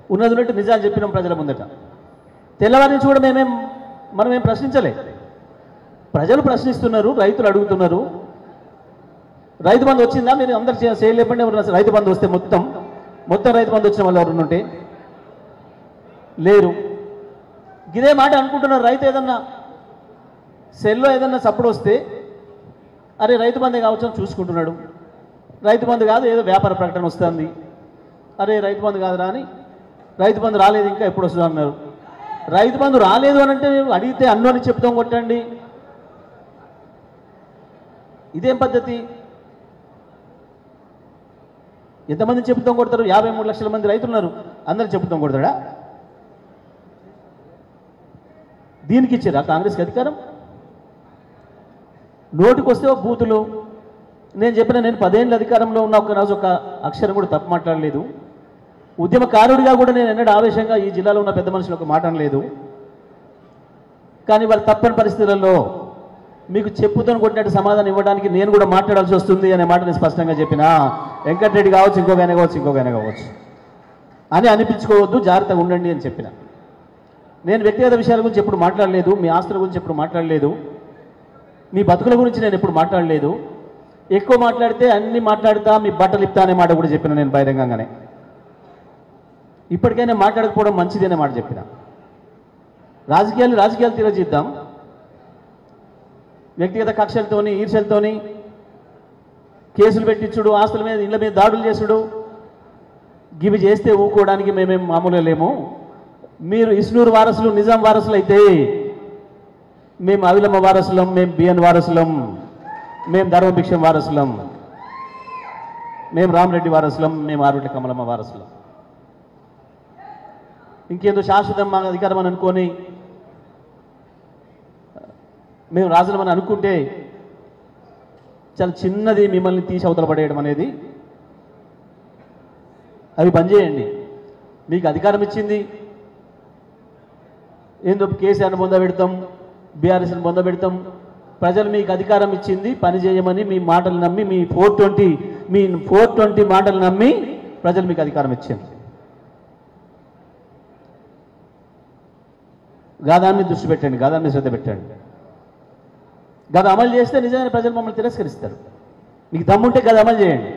ఉన్నది ఉన్నట్టు నిజాలు చెప్పినాం ప్రజల ముందట తెల్లవారి నుంచి కూడా మేమేం మనం ఏం ప్రశ్నించలే ప్రజలు ప్రశ్నిస్తున్నారు రైతులు అడుగుతున్నారు రైతు బంధు వచ్చిందా మీరు అందరు చే- చేయలేపండి ఎవరు అసలు రైతు బంధు వస్తే మొత్తం మొత్తం రైతు బంధు వచ్చిన వాళ్ళు ఎవరు ఉంటే లేరు ఇదే మాట అనుకుంటున్నారు రైతు ఏదన్నా సెల్లో ఏదన్నా సప్పుడు వస్తే అరే రైతు బంధే కావచ్చు అని చూసుకుంటున్నాడు రైతు బంధు కాదు ఏదో వ్యాపార ప్రకటన వస్తుంది అరే రైతు బంధు కాదురా అని రైతు బంధు రాలేదు ఇంకా ఎప్పుడు వస్తుంది అన్నారు రైతు బంధు రాలేదు అని అంటే అడిగితే అన్నోని చెప్తాం కొట్టండి ఇదేం పద్ధతి ఎంతమంది చెబుతాం కొడతారు యాభై మూడు లక్షల మంది రైతులు ఉన్నారు అందరు చెబుతాం కొడతాడా దీనికి ఇచ్చారా కాంగ్రెస్కి అధికారం నోటికి వస్తే ఒక బూతులు నేను చెప్పిన నేను పదేళ్ళ అధికారంలో ఉన్న ఒక రోజు ఒక అక్షరం కూడా తప్పు మాట్లాడలేదు ఉద్యమకారుడిగా కూడా నేను ఎన్నడూ ఆవేశంగా ఈ జిల్లాలో ఉన్న పెద్ద మనుషులు ఒక మాట అనలేదు కానీ వాళ్ళు తప్పని పరిస్థితులలో మీకు చెప్పుతో కొట్టినట్టు సమాధానం ఇవ్వడానికి నేను కూడా మాట్లాడాల్సి వస్తుంది అనే మాట నేను స్పష్టంగా చెప్పిన వెంకటరెడ్డి కావచ్చు ఇంకొక ఆయన కావచ్చు ఇంకొక ఆయన కావచ్చు అని అనిపించుకోవద్దు జాగ్రత్తగా ఉండండి అని చెప్పిన నేను వ్యక్తిగత విషయాల గురించి ఎప్పుడు మాట్లాడలేదు మీ ఆస్తుల గురించి ఎప్పుడు మాట్లాడలేదు మీ బతుకుల గురించి నేను ఎప్పుడు మాట్లాడలేదు ఎక్కువ మాట్లాడితే అన్ని మాట్లాడుతా మీ బట్టలు ఇప్తా అనే మాట కూడా చెప్పిన నేను బహిరంగంగానే ఇప్పటికైనా మాట్లాడకపోవడం మంచిది అనే మాట చెప్పిన రాజకీయాలు రాజకీయాలు తీరజిద్దాం వ్యక్తిగత కక్షలతోని ఈర్షలతోని కేసులు పెట్టించుడు ఆస్తుల మీద ఇళ్ళ మీద దాడులు చేసుడు గివి చేస్తే ఊకోవడానికి మేమేం మామూలుగా లేము మీరు ఇస్నూరు వారసులు నిజాం వారసులు అయితే మేము అవిలమ్మ వారసులం మేము బిఎన్ వారసులం మేము ధర్మభిక్షం వారసులం మేము రామరెడ్డి వారసులం మేము ఆరుటి కమలమ్మ వారసులం ఇంకేదో శాశ్వతం మా అధికారం అని అనుకొని మేము రాజులమని అనుకుంటే చాలా చిన్నది మిమ్మల్ని తీసి అవతల పడేయడం అనేది అవి బంద్ చేయండి మీకు అధికారం ఇచ్చింది ఏందో కేసీఆర్ని పొందబెడతాం బీఆర్ఎస్ని పొందబెడతాం ప్రజలు మీకు అధికారం ఇచ్చింది పని చేయమని మీ మాటలు నమ్మి మీ ఫోర్ ట్వంటీ మీ ఫోర్ ట్వంటీ మాటలు నమ్మి ప్రజలు మీకు అధికారం ఇచ్చింది గాదాన్ని దృష్టి పెట్టండి గాదాన్ని శ్రద్ధ పెట్టండి గద అమలు చేస్తే నిజమైన ప్రజలు మమ్మల్ని తిరస్కరిస్తారు మీకు దమ్ముంటే గద అమలు చేయండి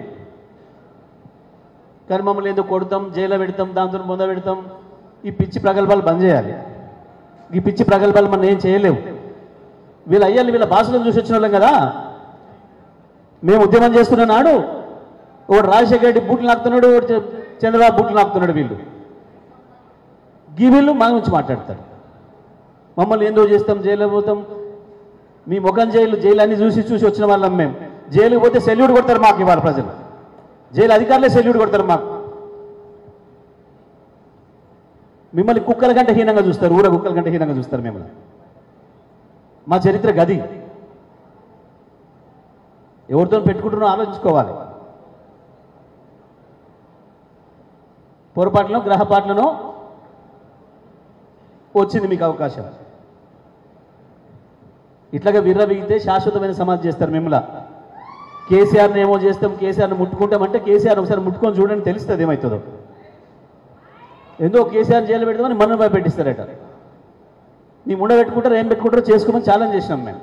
కానీ మమ్మల్ని ఏదో కొడతాం జైల్లో పెడతాం దాంతో ముంద పెడతాం ఈ పిచ్చి ప్రగల్భాలు బంద్ చేయాలి ఈ పిచ్చి ప్రగల్భాలు మనం ఏం చేయలేవు వీళ్ళ అయ్యాలి వీళ్ళ భాషలను చూసి వచ్చిన వాళ్ళం కదా మేము ఉద్యమం చేస్తున్న నాడు ఒకడు రాజశేఖర రెడ్డి బూట్లు నాకుతున్నాడు ఒకడు చ- చంద్రబాబు బూట్లు నాకుతున్నాడు వీళ్ళు గీ వీళ్ళు మా గురించి మాట్లాడతారు మమ్మల్ని ఏందో చేస్తాం జైలు పోతాం మీ ముఖం జైలు జైలు అన్ని చూసి చూసి వచ్చిన వాళ్ళం మేము జైలుకి పోతే సెల్యూట్ కొడతారు మాకు ఇవాళ ప్రజలు జైలు అధికారులే సెల్యూట్ కొడతారు మాకు మిమ్మల్ని కుక్కల కంటే హీనంగా చూస్తారు ఊర కుక్కల కంటే హీనంగా చూస్తారు మిమ్మల్ని మా చరిత్ర గది ఎవరితో పెట్టుకుంటున్నారో ఆలోచించుకోవాలి పొరపాట్లను గ్రహపాట్లను వచ్చింది మీకు అవకాశం ఇట్లాగా విర్రబిగితే శాశ్వతమైన సమాధి చేస్తారు మిమ్మల్ని కేసీఆర్ని ఏమో చేస్తాం కేసీఆర్ని ముట్టుకుంటామంటే కేసీఆర్ ఒకసారి ముట్టుకొని చూడండి తెలుస్తుంది ఏమవుతుందో ఎందుకో కేసీఆర్ జైలు పెడతామని మనం భయపెట్టిస్తారట నీ ముండ పెట్టుకుంటారు ఏం పెట్టుకుంటారో చేసుకోమని ఛాలెంజ్ చేసినాం మేము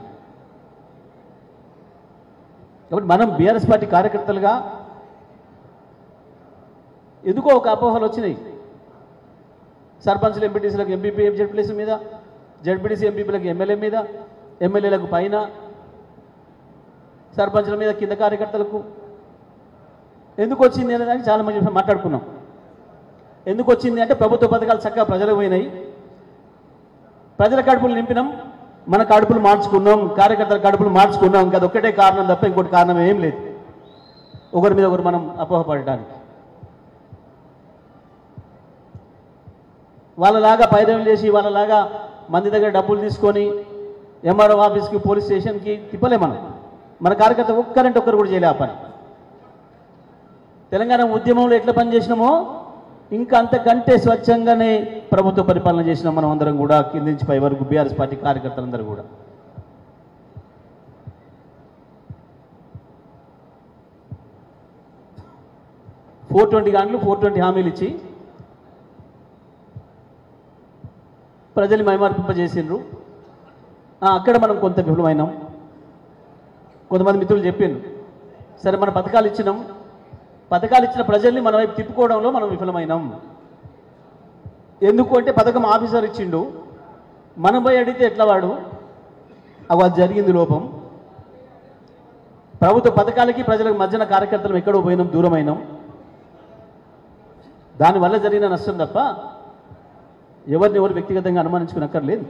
కాబట్టి మనం బీఆర్ఎస్ పార్టీ కార్యకర్తలుగా ఎందుకో ఒక అపోహలు వచ్చినాయి సర్పంచ్లు ఎంపీటీసీలకు ఎంపీపీ జడ్పీటీసీ మీద జడ్పీటీసీ ఎంపీపీలకు ఎమ్మెల్యే మీద ఎమ్మెల్యేలకు పైన సర్పంచ్ల మీద కింద కార్యకర్తలకు ఎందుకు వచ్చింది అనే దానికి చాలా మంది మాట్లాడుకున్నాం ఎందుకు వచ్చింది అంటే ప్రభుత్వ పథకాలు చక్కగా ప్రజలకు పోయినాయి ప్రజల కడుపులు నింపినాం మన కడుపులు మార్చుకున్నాం కార్యకర్తల కడుపులు మార్చుకున్నాం ఇంకా ఒక్కటే కారణం తప్ప ఇంకోటి కారణం ఏం లేదు ఒకరి మీద ఒకరు మనం అపోహపడటానికి వాళ్ళలాగా పైరవం చేసి వాళ్ళలాగా మంది దగ్గర డబ్బులు తీసుకొని ఎంఆర్ఓ ఆఫీస్కి పోలీస్ స్టేషన్కి తిప్పలే మనం మన కార్యకర్త ఒక్కరంటే ఒక్కరు కూడా చేయలే ఆ పని తెలంగాణ ఉద్యమంలో ఎట్లా పనిచేసినామో ఇంకా అంతకంటే స్వచ్ఛంగానే ప్రభుత్వ పరిపాలన చేసినాం మనం అందరం కూడా కింద నుంచి పై వరకు బీఆర్ఎస్ పార్టీ కార్యకర్తలందరూ కూడా ఫోర్ ట్వంటీ గంటలు ఫోర్ ట్వంటీ హామీలు ఇచ్చి ప్రజల్ని మైమార్పింపజేసిండ్రు ఆ, అక్కడ మనం కొంత విఫలమైనాం కొంతమంది మిత్రులు చెప్పిండ్రు సరే మన పథకాలు ఇచ్చినాం పథకాలు ఇచ్చిన ప్రజల్ని మన వైపు తిప్పుకోవడంలో మనం విఫలమైనాం ఎందుకు అంటే పథకం ఆఫీసర్ ఇచ్చిండు మనం పోయి అడిగితే ఎట్లా వాడు అవి అది జరిగింది లోపం ప్రభుత్వ పథకాలకి ప్రజలకు మధ్యన కార్యకర్తలు ఎక్కడో పోయినాం దూరమైనాం దానివల్ల జరిగిన నష్టం తప్ప ఎవరిని ఎవరు వ్యక్తిగతంగా అనుమానించుకునక్కర్లేదు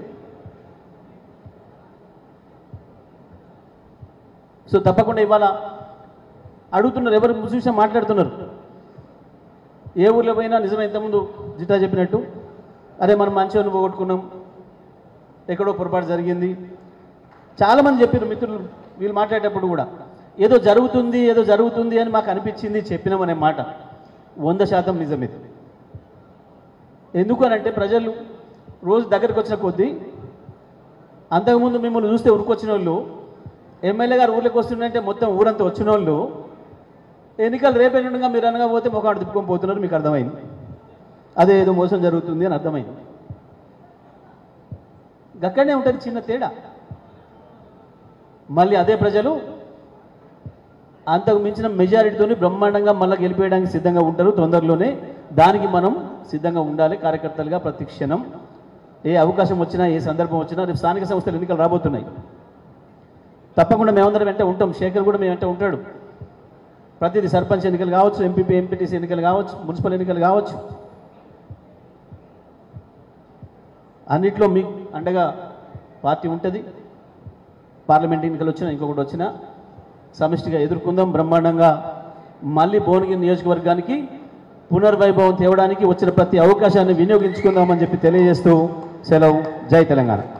సో తప్పకుండా ఇవాళ అడుగుతున్నారు ఎవరు చూసా మాట్లాడుతున్నారు ఏ ఊర్లో పోయినా నిజమే ఇంతకుముందు జిటా చెప్పినట్టు అరే మనం మంచిగా పోగొట్టుకున్నాం ఎక్కడో పొరపాటు జరిగింది చాలామంది చెప్పారు మిత్రులు వీళ్ళు మాట్లాడేటప్పుడు కూడా ఏదో జరుగుతుంది ఏదో జరుగుతుంది అని మాకు అనిపించింది చెప్పినామనే మాట వంద శాతం నిజమే ఎందుకు అని అంటే ప్రజలు రోజు దగ్గరికి వచ్చిన కొద్దీ అంతకుముందు మిమ్మల్ని చూస్తే ఉరికొచ్చిన వాళ్ళు ఎమ్మెల్యే గారు ఊర్లోకి వస్తుందంటే మొత్తం ఊరంతా వచ్చిన వాళ్ళు ఎన్నికలు రేపు ఎన్నికగా మీరు అనగా పోతే మొక్క తిప్పుకొని పోతున్నారు మీకు అర్థమైంది అదే ఏదో మోసం జరుగుతుంది అని అర్థమైంది గక్కడనే ఉంటుంది చిన్న తేడా మళ్ళీ అదే ప్రజలు అంతకు మించిన మెజారిటీతోని బ్రహ్మాండంగా మళ్ళీ గెలిపేయడానికి సిద్ధంగా ఉంటారు తొందరలోనే దానికి మనం సిద్ధంగా ఉండాలి కార్యకర్తలుగా ప్రతి క్షణం ఏ అవకాశం వచ్చినా ఏ సందర్భం వచ్చినా రేపు స్థానిక సంస్థల ఎన్నికలు రాబోతున్నాయి తప్పకుండా మేమందరం వెంట ఉంటాం శేఖర్ కూడా మేము వెంట ఉంటాడు ప్రతిదీ సర్పంచ్ ఎన్నికలు కావచ్చు ఎంపీపీ ఎంపీటీసీ ఎన్నికలు కావచ్చు మున్సిపల్ ఎన్నికలు కావచ్చు అన్నిట్లో మీకు అండగా పార్టీ ఉంటుంది పార్లమెంట్ ఎన్నికలు వచ్చినా ఇంకొకటి వచ్చినా సమిష్టిగా ఎదుర్కొందాం బ్రహ్మాండంగా మళ్ళీ భువనగిరి నియోజకవర్గానికి పునర్వైభవం తేవడానికి వచ్చిన ప్రతి అవకాశాన్ని వినియోగించుకుందామని చెప్పి తెలియజేస్తూ సెలవు జై తెలంగాణ